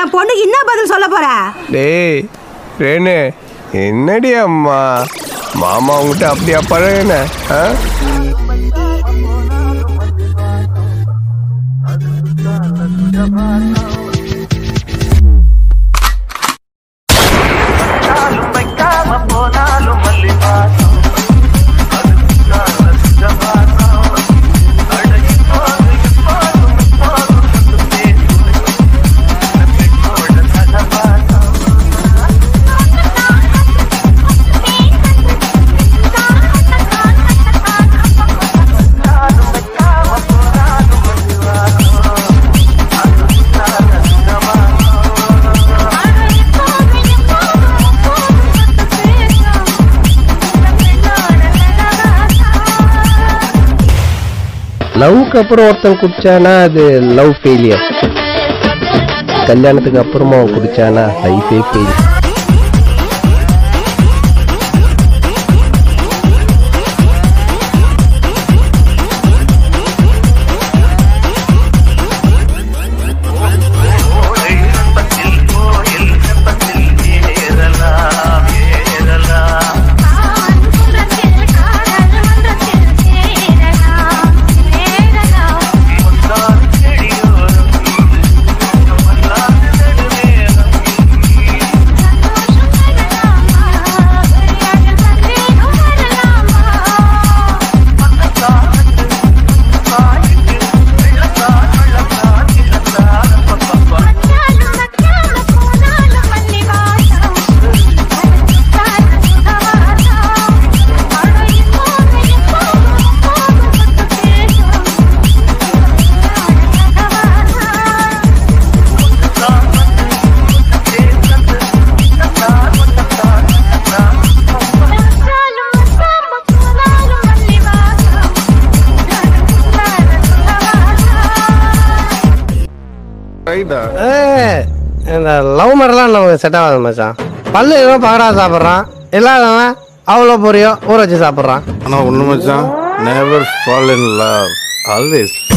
என் பொண்ணுக்கு என்ன பதில் சொல்ல போற டேய் ரேணு என்னடி அம்மா மாமா உங்ககிட்ட அப்படியா பழகுன ஆ லவ்க்கு அப்புறம் ஒருத்தன் குடிச்சானா அது லவ் ஃபெயிலியர் கல்யாணத்துக்கு அப்புறமா அவன் குடிச்சானா லைஃபே ஃபெயில் ஏய், இந்த லவ் மாதிரிலாம் நமக்கு செட் ஆகாது மச்சான் பல்லு இவன் பகடா சாப்பிட்றான் இல்லாதவன் அவ்வளோ பொரியோ ஊற வச்சு சாப்பிட்றான் ஆனா ஒண்ணு மச்சான் never fall in love always